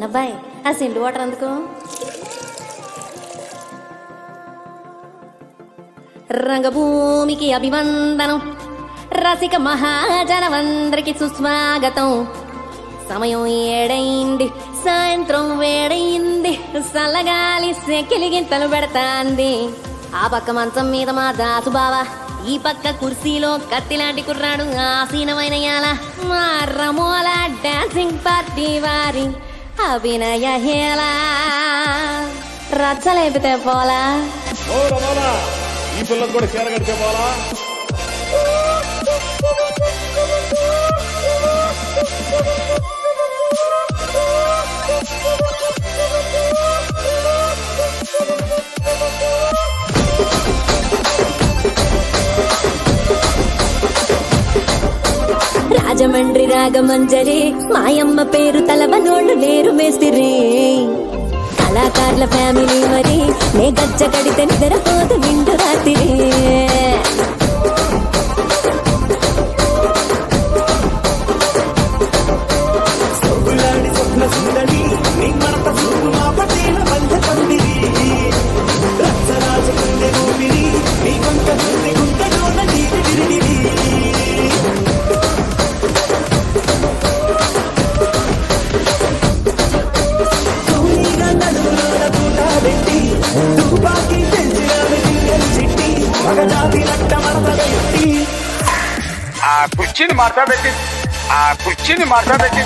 అబ్బాయి ఆ సిండు వాటర్ అందుకో రంగభూమికి అభివందనం రసిక మహాజనమందరికి సుస్వాగతం సమయం ఏడైంది సాయంత్రం వేడయింది చల్లగాలి సెకిలిగింతలు పెడతాంది ఆ పక్క మంచం మీద మా దాసు బావా ఈ పక్క కుర్సీలో కత్తిలాంటి కుర్రాడు ఆసీనమైన యాల మా రమోల డాన్సింగ్ పార్టీ వారి అభినయ హేలా రచ్చలేపితే పోలా ఓ రమణ ఈ పిల్లలు కూడా చీర కడితే పోలా రాజమండ్రి రాగమంజరి మాయమ్మ పేరు తలవనోళ్ళు లేరు మేస్తిరి కళాకారుల ఫ్యామిలీ మరి నే గజ్జ కడితే నిద్రపోతు విండు రాత్రి సొగ్గులాడి స్వప్న సుందరి నీ మరత చూపు మా పటేల మధ్య పందిరి రచ్చరాజ గుండె ఊపిరి నీ వంట గుండె గుండెలోన నీటి విరిడిరి తూనీగా నడుములోన పూట పెట్టి తుపాకీ పెంచినాడు జింగల్ చిట్టి మగజాతి రక్త మరత పెట్టి ఆ కుర్చీని మార్తా పెట్టి ఆ కుర్చీని మార్తా పెట్టి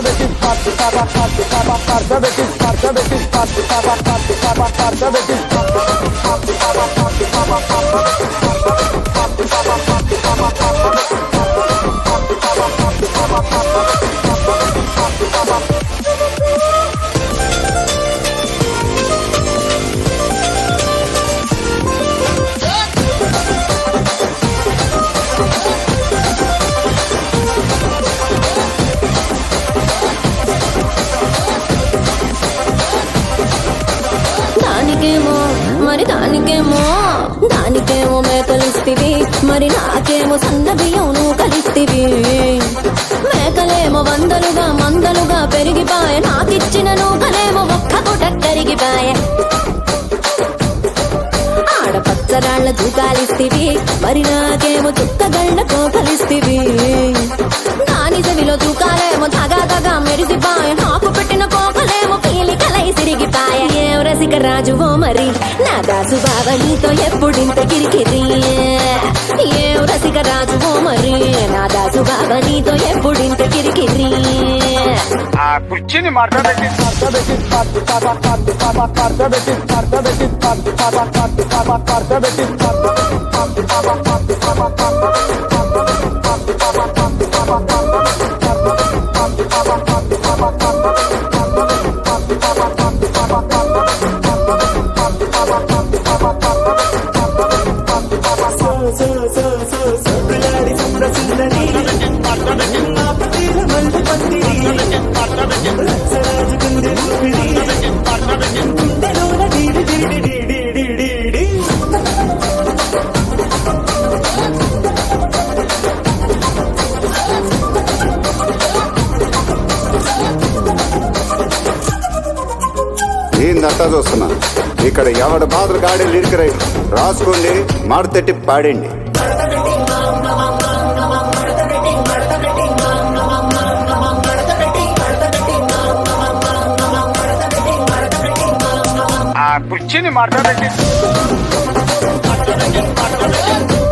దానికేమో మరి దానికేమో దానికేమో మేకలిస్తివి మరి నాకేమో సన్న బియ్యం నువ్వు కలిస్తివి మేకలేమో వందలుగా మందలుగా పెరిగిపాయ నాకిచ్చిన నూకలేమో ఒక్క పూట కరిగిపాయ ఆడపచ్చరాళ్ల తూకాలిస్తివి మరి నాకేమో చుక్కగళ్ళ కోకలిస్తివి దాని చెవిలో తూకాలేమో తగా తగా మెరిసిపాయ నాకు పెట్టిన కోకలేమో పీలికలై సిరిగిపాయ ఏం రసిక రాజువో మరి నా దాసు బావ నీతో ఎప్పుడింత కిరికిరి ఏం రసిక రాజువో మరి నా దాసు బావ నీతో ఎప్పుడింత కిరికిరి ఆ కుర్చీని మార్తా పెట్టి సో సో సో సో సొగ్గులాడి స్వప్న సుందరి నా పటేల మధ్య పందిరి రచ్చరాజు గుండె ఊపిరి గుండెలోన డీడి డీడి డీడి డీడి డీ ఏందంతా చూస్తున్నా ఇక్కడ ఎవడ బాధలు గాడి లిరిక్ రైట్ రాసుకోండి మాడతెట్టి పాడండి ఆ కుర్చీని మార్తా పెట్టి